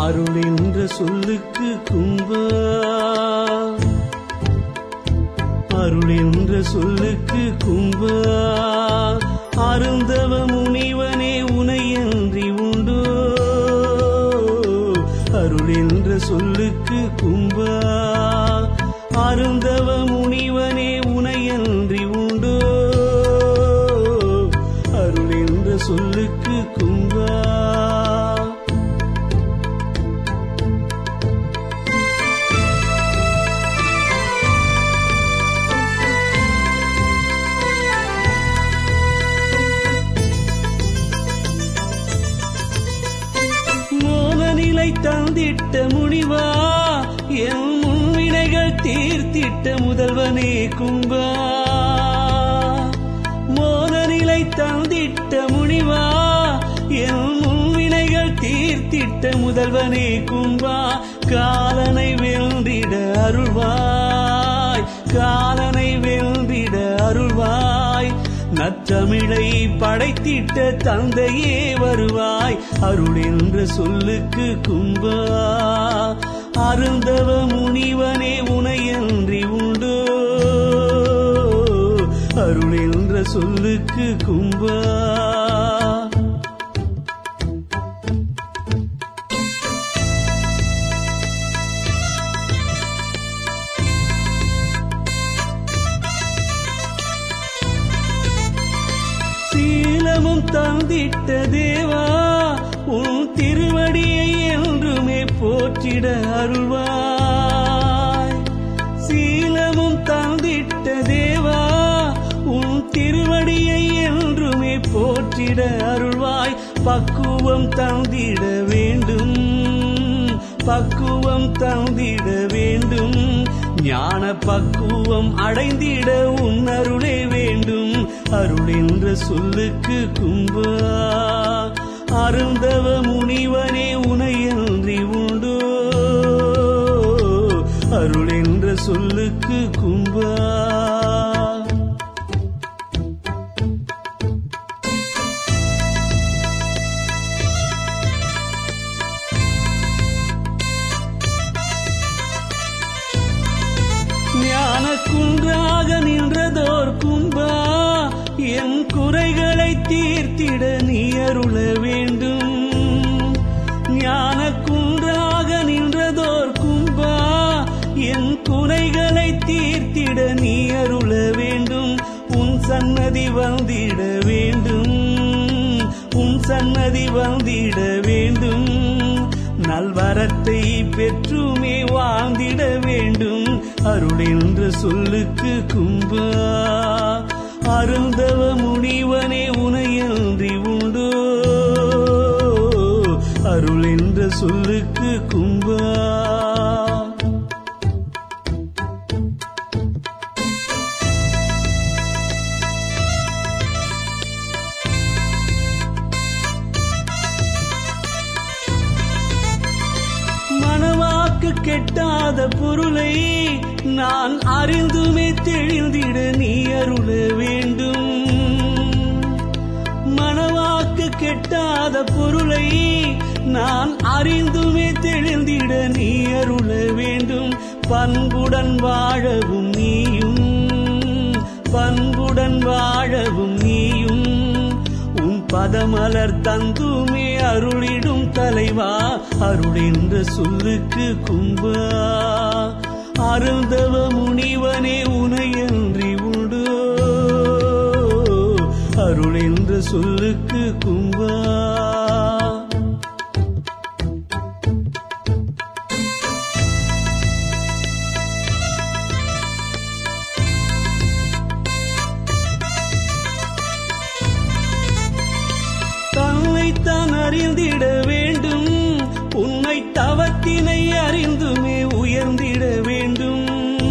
அருள் என்ற சொல்லுக்கு கும்பா அருள் என்ற சொல்லுக்கு கும்பா அருந்தவ முனிவனே உனையன்றி உண்டோ அருள் என்ற சொல்லுக்கு கும்பா அருந்தவ முனிவனே உனையன்றி உண்டோ அருள் என்ற சொல்லுக்கு கும்பா மோன நிலை தந்திட்ட முனிவா என் முன்வினைகள் தீர்த்திட்ட முதல்வனே கும்பா மோன நிலை தந்திட்ட முனிவா என் முன்வினைகள் தீர்த்திட்ட முதல்வனே கும்பா காலனை வென்றிட அருள்வாய் காலனை வென்றிட அருள்வாய் நற்றமிழை படைத்திட்ட தந்தையே வருவாய் அருள் என்ற சொல்லுக்கு கும்பா அருந்தவ முனிவனே உனையன்றி உண்டோ அருள் என்ற சொல்லுக்கு கும்பா சீலமும் தந்திட்ட தேவா உன் திருவடியை என்றுமே போற்றிட அருள்வாய் சீலமும் தந்திட்ட தேவா உன் திருவடியை என்றுமே போற்றிட அருள்வாய் பக்குவம் தந்திட வேண்டும் பக்குவம் தந்திட வேண்டும் ஞான பக்குவம் அடைந்திட உன் அருளே வேண்டும் அருள் என்ற சொல்லுக்கு கும்பா அருந்தவ முனிவனே உனையன்றி உண்டோ அருள் என்ற சொல்லுக்கு கும்பா ஞான குன்றாக நின்றதோர் கும்பா என் குறைகளை தீர்த்திட நீ அருள வேண்டும் ஞான குன்றாக நின்றதோர் கும்பா என் குறைகளை தீர்த்திட நீ அருள வேண்டும் உன் சன்னதி வந்திட வேண்டும் உன் சன்னதி வந்திட வேண்டும் நல்வரத்தை பெற்றுமே வாழ்ந்திட வேண்டும் அருள் என்ற சொல்லுக்கு கும்பா அருந்தவ முனிவனே உனையன்றி உண்டோ அருள் என்ற சொல்லுக்கு கும்பா மனவாக்கு கெட்டாத பொருளை நான் அறிந்துமே தெளிந்திட நீ அருள வேண்டும் மனவாக்கு கெட்டாத பொருளை நான் அறிந்துமே தெளிந்திட நீ அருள வேண்டும் பண்புடன் வாழவும் நீயும் பண்புடன் வாழவும் நீயும் உன் பதமலர் தந்துமே அருளிடும் தலைவா அருள் என்ற சொல்லுக்கு கும்பா அருந்தவ முனிவனே உனையன்றி உண்டோ அருள் என்ற சொல்லுக்கு கும்பா தன்னைத்தான் அறிந்திட வேண்டும் உன்னை தவத்தினை அறிந்துமே உயர்ந்திட வேண்டும்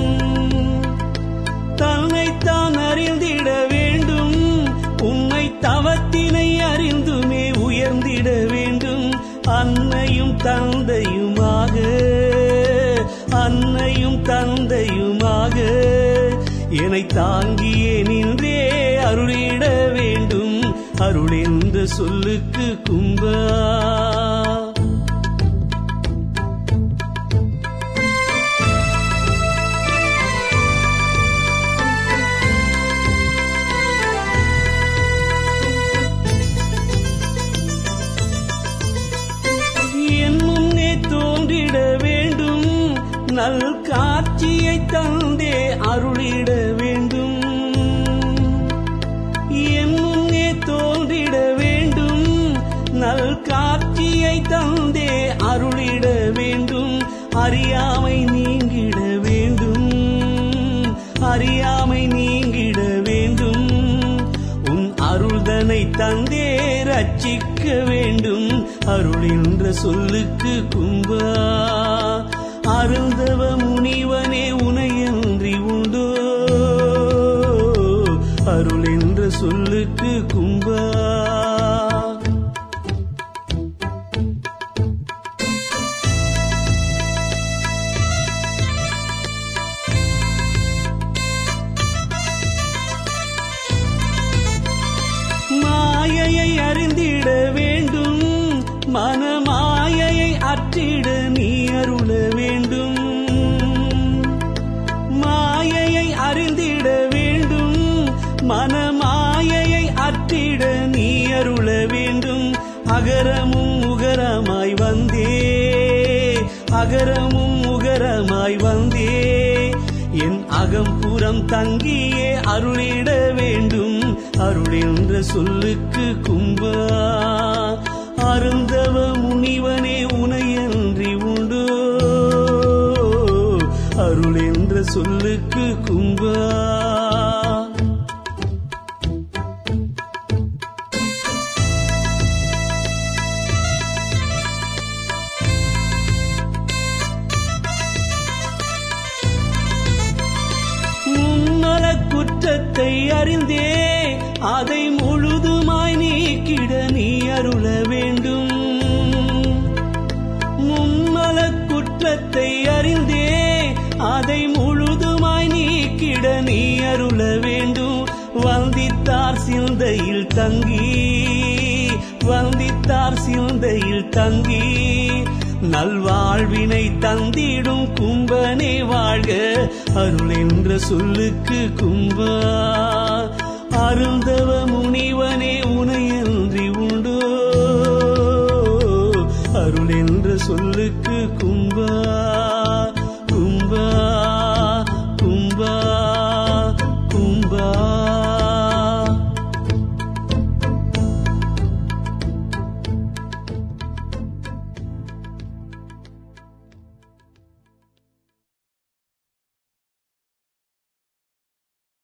தன்னைத்தான் அறிந்திட வேண்டும் உன்னை தவத்தினை அறிந்துமே உயர்ந்திட வேண்டும் அன்னையும் தந்தையுமாக அன்னையும் தந்தையுமாக என்னை தாங்கியே நின்றே அருளிட வேண்டும் அருள் என்ற சொல்லுக்கு கும்பா அருளிட வேண்டும் என் முன்னே தோன்றிட வேண்டும் நல் காட்சியை தந்தே அருளிட வேண்டும் அறியாமை நீங்கிட வேண்டும் அறியாமை நீங்கிட வேண்டும் உன் அருள்தனை தந்தே ரட்சிக்க வேண்டும் அருள் என்ற சொல்லுக்கு கும்பா அருந்தவ முனிவனே உனையன்றி உண்டோ அருள் என்ற சொல்லுக்கு கும்பா மாயையை அறிந்திட வேண்டும் மனமாயையை அற்றிட நீ அருள வேண்டும் மாயையை அறிந்திட வேண்டும் மனமாயையை அற்றிட நீ அருள வேண்டும் அகரமும் உகரமாய் வந்தே அகரமும் உகரமாய் வந்தே என் அகம்புறம் தங்கியே அருளிட வேண்டும் அருள் என்ற சொல்லுக்கு கும்பா அருந்தவ முனிவனே உனையன்றி உண்டோ அருள் என்ற சொல்லுக்கு கும்பா முன்னல குற்றத்தை அறிந்தே அதை முழுதுமாய் நீக்கிட நீ அருள வேண்டும் முன்னல குற்றத்தை அறிந்தே அதை முழுதுமாய் நீக்கிட நீ அருள வேண்டும் வந்தித்தார் சிந்தையில் தங்கி வந்தித்தார் சிந்தையில் தங்கி நல்வாழ்வினை தந்திடும் கும்பனே வாழ்க அருள் என்ற சொல்லுக்கு கும்பா அருந்தவ முனிவனே உனைய